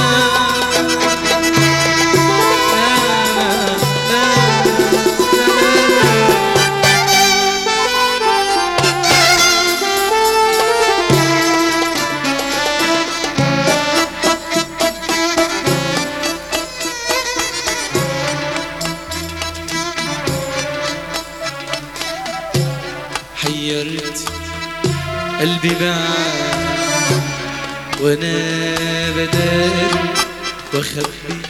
حيرت قلبي معاك وانا بداري واخبي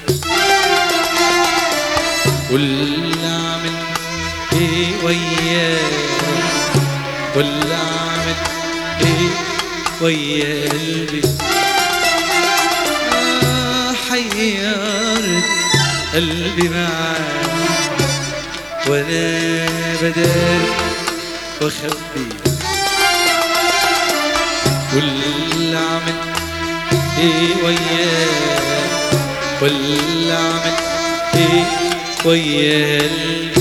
واللي اعمل ايه وياك واللي اعمل ايه ويا قلبي آه حيرت قلبي معاك وانا بداري واخبي واللي اعمل ايه وياك واللي اعمل ايه وياك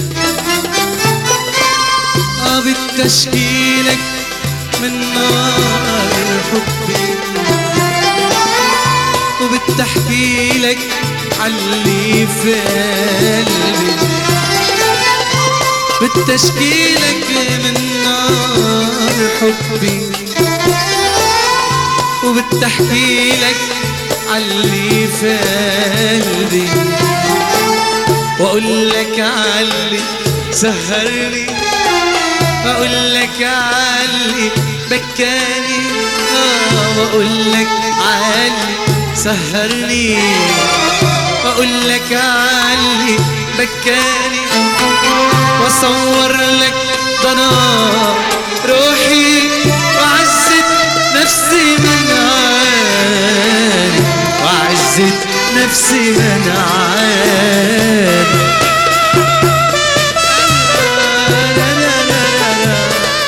اه بتشكيلك من نار حبي وبتحكي لك علي في قلبي بتشكيلك من نار حبي وبتحكي لك علي في قلبي واقول لك علي سهرني اقول لك علي بكاني اه واقول لك علي سهرني واقول لك علي بكاني واصور لك ضنا روحي وعزت نفسي من عاني وعزت نفسي من عاني لا لا لا لا لا.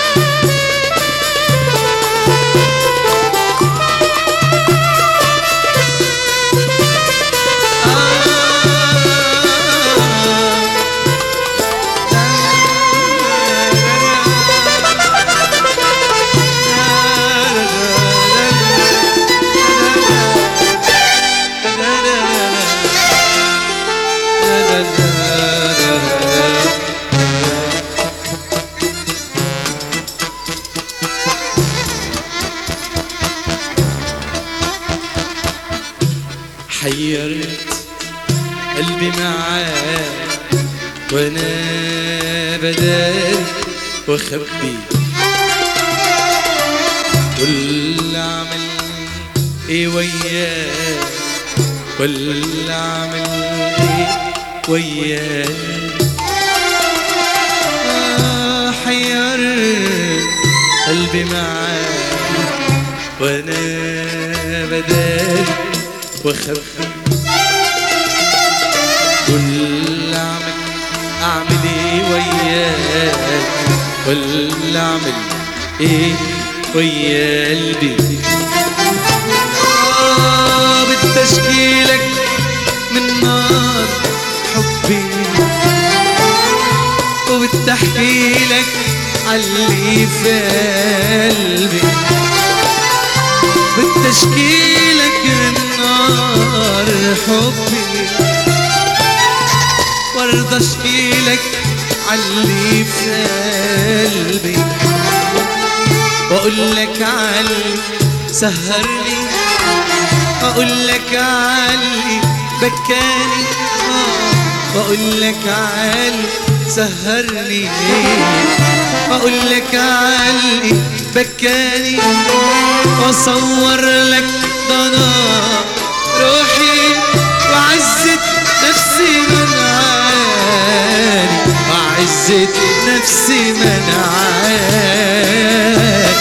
حيرت قلبي معاك وانا بدال واخبي واللي اعمل ايه وياك واللي اعمل ايه وياك آه حيرت قلبي معاك وانا بدال واخبي واللي اعمل اعمل ايه وياك واللي اعمل ايه ويا قلبي آه بالتشكيلك من نار حبي وبتحكي لك علي في قلبي بتشكيلك من نار حبي وارضى اشكيلك علي في قلبي واقول لك علي سهرني اقول لك علي بكاني آه، واقول لك علي سهرني اقول لك علي بكاني واصور لك ضنا روحي وعزت نفسي من عاني وعزت نفسي من عاني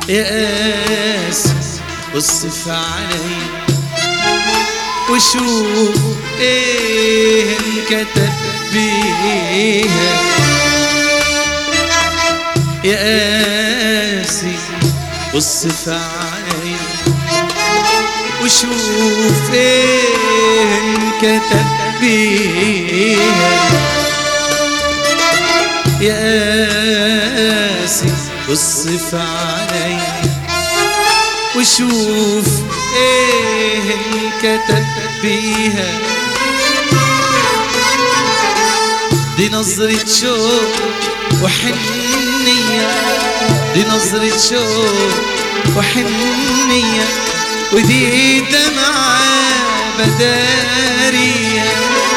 يا قاسي اصف علي وشوف ايه انكتب بيها يا قاسي اصف علي وشوف ايه انكتب بيها يا قاسي اصف علي وشوف ايه انكتب بيها دي نظرة شوق وحنية دي نظرة شوق وحنية ودي دمعة بدارية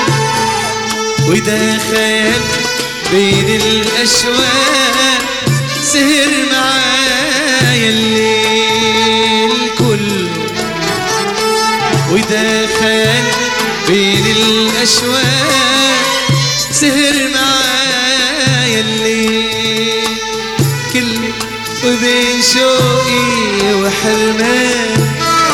وده خيال بين الأشواق سهر معايا الليل كله وده خيال بين الأشواق سهر معايا الليل كله وبين شوقي وحرمان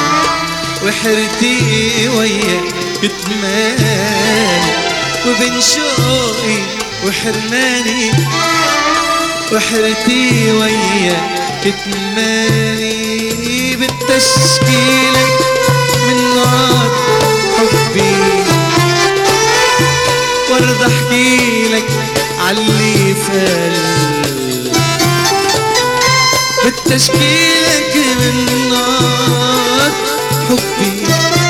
وحرتي ويا كتمان وبين شوقي وحرماني وحرتي ويا كتماني بالتشكيلك من نار حبي وارضى احكيلك عاللي فال بالتشكيلك من نار حبي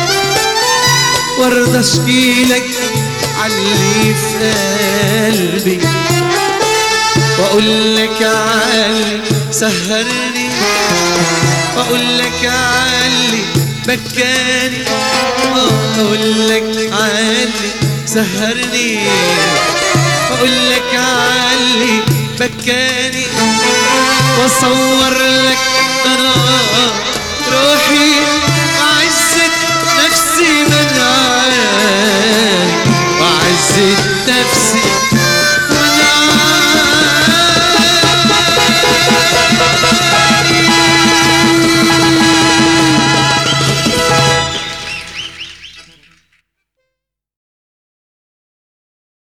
وارضى اشكيلك عاللي في قلبي واقول لك عالي سهرني واقول لك عالي بكاني واقول لك عالي سهرني واقول لك عالي بكاني واصور لك قرار روحي عزة نفسي من عالي وعزة نفسي